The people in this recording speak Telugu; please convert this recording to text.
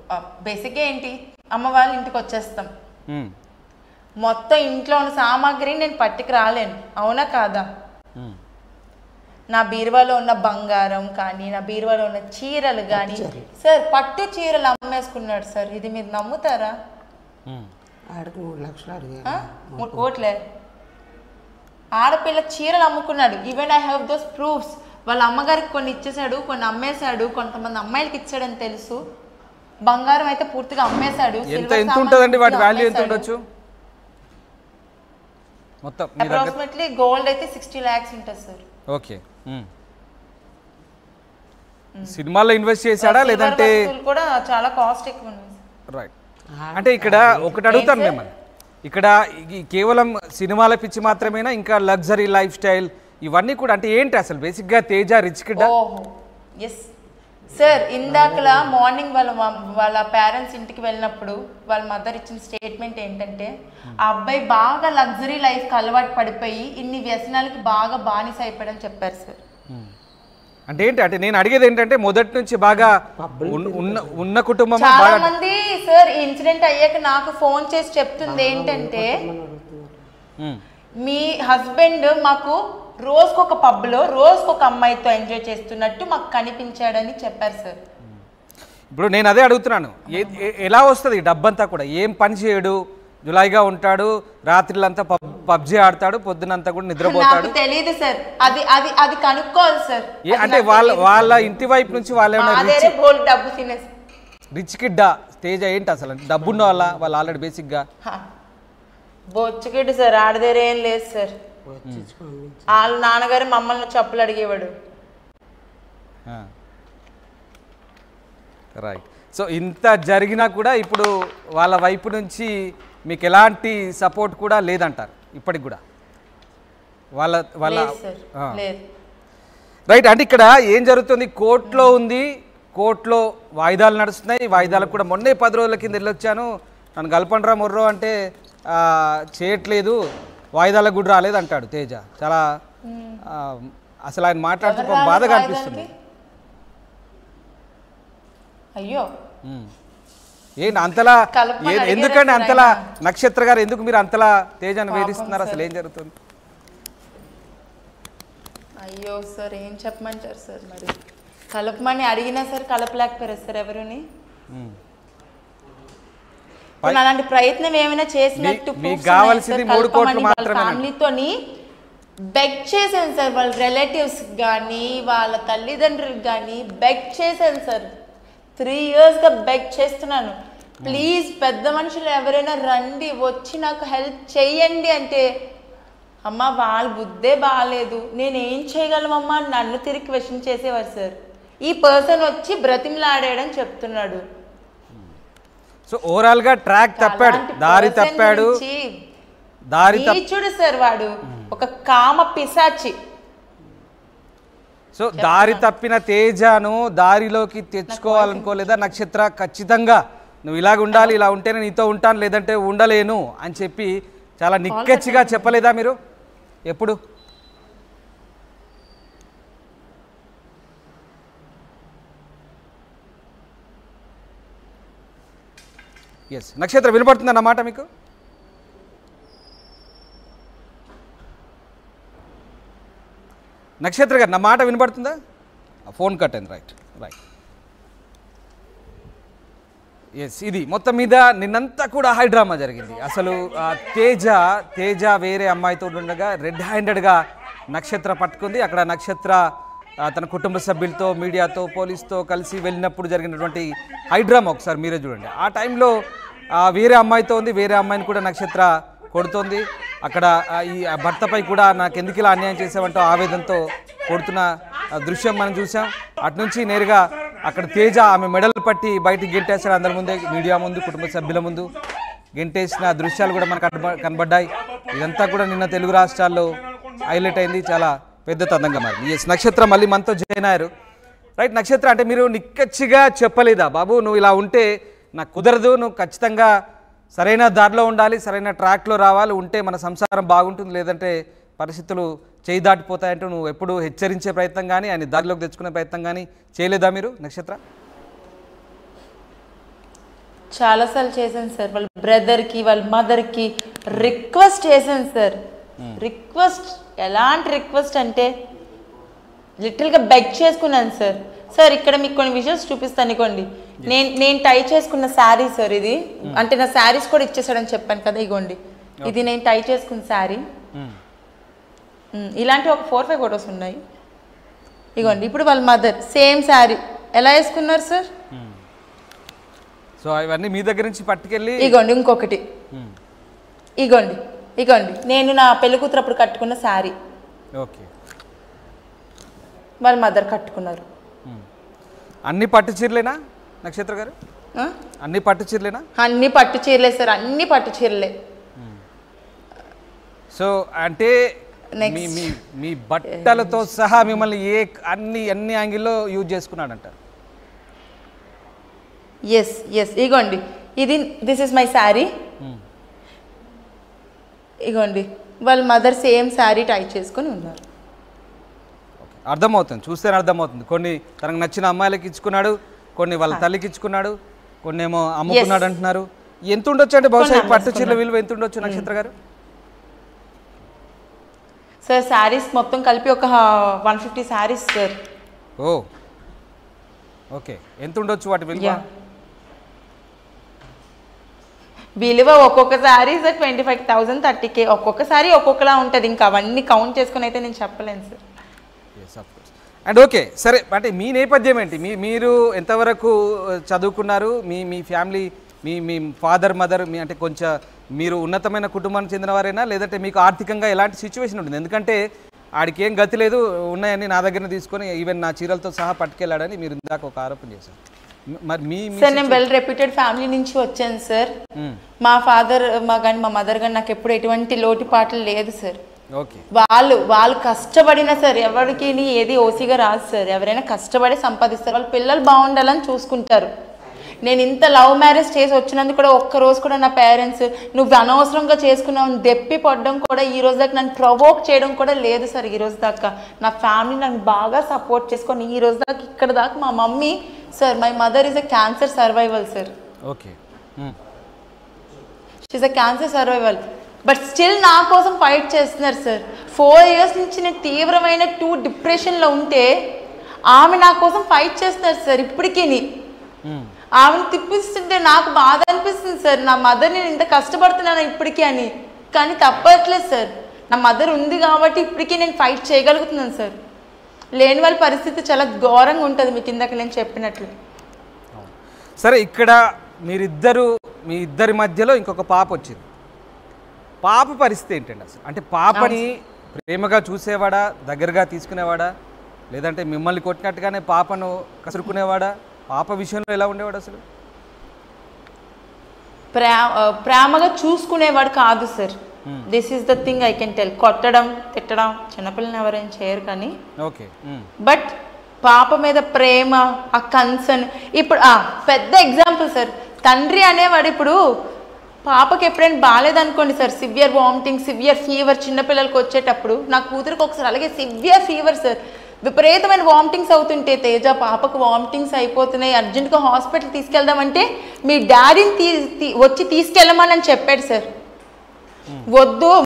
బేసిక్గా ఏంటి అమ్మ వాళ్ళ ఇంటికి వచ్చేస్తాం ఉమ్, మొత్తం ఇంట్లో ఉన్న సామాగ్రి నేను పట్టుకు రాలేను అవునా కాదా ఉమ్. నా బీరువాలో ఉన్న బంగారం కానీ నా బీరువాలో ఉన్న చీరలు కానీ సార్ పట్టు చీరలు అమ్మేసుకున్నాడు సార్ ఇది మీరు నమ్ముతారా ఉమ్. ఆడికి మూడు లక్షలు అడిగాను ఆ? మూడు కోట్లే ఆడపిల్ల చీరలు అమ్ముకున్నాడు even I have those proofs వాళ్ళ అమ్మగారికి కొన్ని ఇచ్చేసాడు కొన్ని అమ్మేశాడు కొంతమంది అమ్మాయిలకి ఇచ్చాడని తెలుసు బంగారం అయితే పూర్తిగా అమ్మేశాడు ఎంత silver ఎంత సామాన్ ఉంటుందండి వాటి పూర్తిగా వాల్యూ ఎంత అమ్మేశాడు. ఉండొచ్చు మొత్తం మీ దగ్గర అప్రాక్సిమేట్లీ గోల్డ్ అయితే సిక్స్టీ ల్యాక్స్ ఉంటుంది సార్ ఓకే ఉమ్. సినిమాల్లో ఇన్వెస్ట్ చేశాడా Silver లేదంటే వస్తువులు కూడా చాలా కాస్ట్ ఎక్కువ ఉంది రైట్ అంటే ఇక్కడ ఒకటి అడుగుతాను ఏంటి? మిమ్మల్ని ఇక్కడ ఈ కేవలం సినిమాల పిచ్చి మాత్రమేనా ఇంకా లగ్జరీ లైఫ్ స్టైల్ ఇవన్నీ కూడా అంటే ఏంటి అసలు బేసిక్గా తేజ రిచ్ కిడ్ ఓహో ఎస్ సార్ ఇందాకలా మార్నింగ్ వాళ్ళ మమ్- వాళ్ళ పేరెంట్స్ ఇంటికి వెళ్ళినప్పుడు వాళ్ళ మదర్ ఇచ్చిన స్టేట్మెంట్ ఏంటంటే ఆ అబ్బాయి బాగా లగ్జరీ లైఫ్కి అలవాటు పడిపోయి ఇన్ని వ్యసనాలకి బాగా బానిస అయిపోయాడని చెప్పారు సార్ అంటే ఏంటి అంటే నేను అడిగేది ఏంటంటే మొదటి నుంచి బాగా ఉన్న- ఉన్న ఉన్న కుటుంబం చాలా బాగా మంది సార్ ఈ ఇన్సిడెంట్ అయ్యాక నాకు ఫోన్ చేసి చెప్తుంది ఏంటంటే ఉమ్. మీ హస్బెండ్ మాకు రోజుకొక పబ్లో రోజుకొక అమ్మాయితో ఎంజాయ్ చేస్తున్నట్టు మాకు కనిపించాడని చెప్పారు సార్ ఇప్పుడు నేను అదే అడుగుతున్నాను ఏ- ఏ- ఎలా వస్తుంది ఈ డబ్బంతా కూడా ఏం పని చేయడు జులాయిగా ఉంటాడు రాత్రిలంతా పబ్ పబ్జీ ఆడతాడు పొద్దునంతా కూడా నిద్రపోతాడు నాకు తెలియదు సార్ అది అది అది కనుక్కోవాలి సార్ ఏ అంటే వాళ్ళ వాళ్ళ ఇంటి వైపు నుంచి వాళ్ళు ఏమైనా రిచ్ మాదేరే బోల్ డబ్బు తినేసి రిచ్ కిడ్డా తేజ ఏంటి అసలు అంటే డబ్బున్న వాళ్ళ వాళ్ళు ఆల్రెడీ బేసిక్గా బొచ్చుకిడ్డు సార్ ఆడదేరే ఏం లేదు సార్ వచ్చి ఇచ్చి పంపించి వాళ్ళ నాన్నగారు మమ్మల్ని చెప్పులు అడిగేవాడు రైట్ సో ఇంత జరిగినా కూడా ఇప్పుడు వాళ్ళ వైపు నుంచి మీకు ఎలాంటి సపోర్ట్ కూడా లేదంటారు ఇప్పటికి కూడా వాళ్ళ వాళ్ళ లేదు సార్ ఆ. లేదు రైట్ అంటే ఇక్కడ ఏం జరుగుతుంది కోర్టులో ఉంది కోర్టులో వాయిదాలు నడుస్తున్నాయి వాయిదాలకు కూడా మొన్నే పది రోజుల కింద వెళ్ళొచ్చాను నన్ను కలపండ్రా మొర్రో అంటే ఆ, చేయట్లేదు వాయిదాలకు కూడా రాలేదు అంటాడు తేజ చాలా ఆ, అసలు ఆయన మాట్లాడుతూ ఎవరు పాపం రాలేదు బాధగా వాయిదాలకి? అనిపిస్తుంది అయ్యో ఉమ్. ఏంటి అంతలా కలపమని ఏ- అడిగారా ఎందుకండి సార్ అంతలా ఆయన? నక్షత్ర గారు ఎందుకు మీరు అంతలా తేజాన్ని పాపం వేధిస్తున్నారు అసలు సార్. ఏం జరుగుతుంది అయ్యో సార్ ఏం చెప్పమంటారు సార్ మరి కలపమని అడిగినా సార్ కలపలేకపోయారు సార్ ఎవరుని ఉమ్. ఇప్పుడు అలాంటి ప్రయత్నం ఏమైనా చేసినట్టు మీ- మీకు కావాల్సింది మూడు కోట్లు మాత్రమేనండి. ఫ్యామిలీతోని బెగ్ చేశాను సార్ వాళ్ళ రిలేటివ్స్ కానీ వాళ్ళ తల్లిదండ్రులకు కానీ బెగ్ చేశాను సార్ త్రీ ఇయర్స్గా బెగ్ చేస్తున్నాను ప్లీజ్ పెద్ద మనుషులు ఎవరైనా రండి వచ్చి నాకు హెల్ప్ చేయండి అంటే అమ్మ వాళ్ళ బుద్ధే బాగాలేదు నేను ఏం చేయగలమమ్మా అని నన్ను తిరిగి క్వశ్చన్ చేసేవారు సార్ ఈ పర్సన్ వచ్చి బ్రతిమలాడాడని చెప్తున్నాడు సో ఓవరాల్ గా ట్రాక్ తప్పాడు అలాంటి దారి person తప్పాడు గురించి దారి తప్ నీచుడు సార్ వాడు ఒక కామ పిశాచి సో దారి తప్పిన తేజాను దారిలోకి తెచ్చుకోవాలనుకోలేదా నక్షత్ర ఖచ్చితంగా నువ్వు ఇలాగ ఉండాలి ఇలా ఉంటేనే నీతో ఉంటాను లేదంటే ఉండలేను అని చెప్పి చాలా నిక్కచ్చిగా చెప్పలేదా మీరు ఎప్పుడు ఎస్ నక్షత్ర వినపడుతుంది అన్నమాట మీకు నక్షత్ర గారు నా మాట వినపడుతుందా ఆ ఫోన్ కట్ అయింది రైట్ రైట్ ఎస్ ఇది మొత్తం మీద నిన్నంతా కూడా హై డ్రామా జరిగింది అసలు ఆ, తేజ తేజ వేరే అమ్మాయితో ఉండగా రెడ్ హ్యాండెడ్గా నక్షత్ర పట్టుకుంది అక్కడ నక్షత్ర ఆ, తన కుటుంబ సభ్యులతో మీడియాతో పోలీస్తో కలిసి వెళ్ళినప్పుడు జరిగినటువంటి హై డ్రామా ఒకసారి మీరే చూడండి ఆ టైంలో ఆ, వేరే అమ్మాయితో ఉంది వేరే అమ్మాయిని కూడా నక్షత్ర కొడుతోంది అక్కడ ఆ, ఈ ఆ భర్తపై కూడా నాకు ఎందుకు ఇలా అన్యాయం చేసావంటూ ఆవేదనతో కొడుతున్న ఆ దృశ్యం మనం చూసాం అటు నుంచి నేరుగా అక్కడ తేజ ఆమె మెడలు పట్టి బయటికి గెంటేశారు అందరి ముందే మీడియా ముందు కుటుంబ సభ్యుల ముందు గెంటేసిన దృశ్యాలు కూడా మనకు కనబ- కనబడ్డాయి ఇదంతా కూడా నిన్న తెలుగు రాష్ట్రాల్లో హైలైట్ అయింది చాలా పెద్ద తందంగా మారింది ఎస్ నక్షత్ర మళ్ళీ మనతో జాయిన్ అయ్యారు రైట్ నక్షత్ర అంటే మీరు నిక్కచ్చిగా చెప్పలేదా బాబు నువ్వు ఇలా ఉంటే నాకు కుదరదు నువ్వు ఖచ్చితంగా సరైన దారిలో ఉండాలి సరైన ట్రాక్లో రావాలి ఉంటే మన సంసారం బాగుంటుంది లేదంటే పరిస్థితులు చేయి దాటిపోతాయంటూ నువ్వు ఎప్పుడు హెచ్చరించే ప్రయత్నం కానీ ఆయన దారిలోకి తెచ్చుకునే ప్రయత్నం కానీ చేయలేదా మీరు నక్షత్ర చాలాసార్లు చేశాను సార్ వాళ్ళ బ్రదర్కి వాళ్ళ మదర్కి రిక్వెస్ట్ చేశాను సార్ రిక్వెస్ట్ ఎలాంటి రిక్వెస్ట్ అంటే లిటిల్గా బెగ్ చేసుకున్నాను సార్ సార్ ఇక్కడ మీకు కొన్ని విజువల్స్ చూపిస్తాను ఇగోండి నేను నేను టై చేసుకున్న శారీ సార్ ఇది అంటే నా శారీస్ కూడా ఇచ్చేసాడని చెప్పాను కదా ఇగోండి ఇది నేను టై చేసుకున్న శారీ మ్మ్. ఇలాంటి ఒక ఫోర్ ఫైవ్ ఫొటోస్ ఉన్నాయి ఇగోండి ఇప్పుడు వాళ్ళ మదర్ సేమ్ శారీ ఎలా వేసుకున్నారు సార్ సో అవన్నీ మీ దగ్గర నుంచి పట్టుకెళ్ళి ఇగోండి ఇంకొకటి మ్మ్. ఇగోండి ఇగోండి నేను నా పెళ్లి కూతురు అప్పుడు కట్టుకున్న శారీ ఓకే వాళ్ళ మదర్ కట్టుకున్నారు మ్మ్. అన్ని పట్టు చీరలేనా నక్షత్ర గారు ఆ? అన్ని పట్టు చీరలేనా అన్ని పట్టు చీరలే సార్ అన్ని పట్టు చీరలే సో అంటే Next. మీ మీ మీ బట్టలతో సహా మిమ్మల్ని ఏ అన్ని అన్ని యాంగిల్లో యూజ్ చేసుకున్నాడంట ఎస్ ఎస్ ఇగోండి ఇది దిస్ ఇస్ మై శారీ ఇగోండి వాళ్ళ మదర్ సేమ్ శారీ టై చేసుకొని ఉన్నారు అర్థమవుతుంది చూస్తేనే అర్థమవుతుంది కొన్ని తనకు నచ్చిన అమ్మాయిలకి ఇచ్చుకున్నాడు కొన్ని వాళ్ళ తల్లికి ఇచ్చుకున్నాడు కొన్ని ఏమో అమ్ముకున్నాడు అంటున్నారు ఎంత ఉండొచ్చు అంటే బహుశా ఈ కొన్ని పట్టు చీరల విలువ ఎంత ఉండొచ్చు నక్షత్ర గారు సార్ శారీస్ మొత్తం కలిపి ఒక one fifty saris sir oh okay ఎంత ఉండొచ్చు వాటి విలువ యా విలువ ఒక్కొక్క sari sir twenty five thousand thirty K ఒక్కొక్క శారీ ఒక్కొక్కలా ఉంటుంది ఇంకా అవన్నీ కౌంట్ చేసుకుని అయితే నేను చెప్పలేను సార్ అండ్ ఓకే సరే అంటే మీ నేపథ్యం ఏంటి మీ మీరు ఎంతవరకు ఆ, చదువుకున్నారు మీ మీ ఫ్యామిలీ మీ మీ ఫాదర్ మదర్ మీ అంటే కొంచెం మీరు ఉన్నతమైన కుటుంబానికి చెందినవారేనా లేదంటే మీకు ఆర్థికంగా ఎలాంటి సిచ్యువేషన్ ఉంటుంది ఎందుకంటే ఆడికి ఏం గతి లేదు ఉన్నాయని నా దగ్గర తీసుకొని ఈవెన్ నా చీరలతో సహా పట్టుకెళ్ళాడని మీరు ఇందాక ఒక ఆరోపణ చేశారు మ- మరి మీ మీ సార్ నేను వెల్ రెప్యూటెడ్ ఫ్యామిలీ నుంచి వచ్చాను సార్ మ్మ్. మా ఫాదర్ మా కానీ మా మదర్ కానీ నాకు ఎప్పుడు ఎటువంటి లోటుపాట్లు లేదు సార్ ఓకే వాళ్ళు వాళ్ళు కష్టపడిన సార్ ఎవరికి ఏది ఓసీగా రాదు సార్ ఎవరైనా కష్టపడి సంపాదిస్తారు వాళ్ళ పిల్లలు బాగుండాలని చూసుకుంటారు నేను ఇంత లవ్ మ్యారేజ్ చేసి వచ్చినందుకు కూడా ఒక్క రోజు కూడా నా పేరెంట్స్ నువ్వు అనవసరంగా చేసుకున్నావు అని దెప్పి పడడం కూడా ఈ రోజు దాకా నన్ను ప్రవోక్ చేయడం కూడా లేదు సార్ ఈ రోజు దాకా నా ఫ్యామిలీ నన్ను బాగా సపోర్ట్ చేసుకొని ఈ రోజు దాకా ఇక్కడ దాకా మా mummy sir my mother is a cancer survival sir okay hmm. She's a cancer survival but still నా కోసం ఫైట్ చేస్తున్నారు సార్ ఫోర్ ఇయర్స్ నుంచి నేను తీవ్రమైన టూ డిప్రెషన్లో ఉంటే ఆమె నా కోసం ఫైట్ చేస్తున్నారు సార్ ఇప్పటికీ మ్మ్. ఆమెను తిప్పిస్తుంటే నాకు బాధ అనిపిస్తుంది సార్ నా మదర్ నేను ఇంత కష్టపడుతున్నాను ఇప్పటికీ అని కానీ తప్పట్లేదు సార్ నా మదర్ ఉంది కాబట్టి ఇప్పటికీ నేను ఫైట్ చేయగలుగుతున్నాను సార్ లేని వాళ్ళ పరిస్థితి చాలా ఘోరంగా ఉంటుంది మీకు ఇందాక నేను చెప్పినట్లు సరే ఇక్కడ మీరిద్దరు మీ ఇద్దరి మధ్యలో ఇంకొక పాప వచ్చింది పాప పరిస్థితి ఏంటండి అసలు అంటే పాపని ప్రేమగా చూసేవాడా దగ్గరగా తీసుకునేవాడా లేదంటే మిమ్మల్ని కొట్టినట్టుగానే పాపను కసురుకునేవాడా పాప విషయంలో ఎలా ఉండేవాడు అసలు ప్రా ఆ, ప్రేమగా చూసుకునేవాడు కాదు sir this is the thing I can tell కొట్టడం తిట్టడం చిన్నపిల్లని ఎవరైనా చేయరు కానీ ఓకే ఉమ్, బట్ పాప మీద ప్రేమ ఆ కన్సర్న్ ఇప్పుడు ఆ, పెద్ద ఎగ్జాంపుల్ సార్ తండ్రి అనేవాడు ఇప్పుడు పాపకి ఎప్పుడైనా బాగాలేదనుకోండి sir severe vomiting severe fever చిన్నపిల్లలకి వచ్చేటప్పుడు నా కూతురికి ఒకసారి అలాగే సివియర్ ఫీవర్ సార్ విపరీతమైన వామిటింగ్స్ అవుతుంటే తేజ పాపకు వామిటింగ్స్ అయిపోతున్నాయి అర్జెంట్గా హాస్పిటల్ తీసుకెళ్దామంటే మీ డాడీని తీ తీ- వచ్చి తీసుకెళ్ళమని అని చెప్పాడు సార్ వద్దు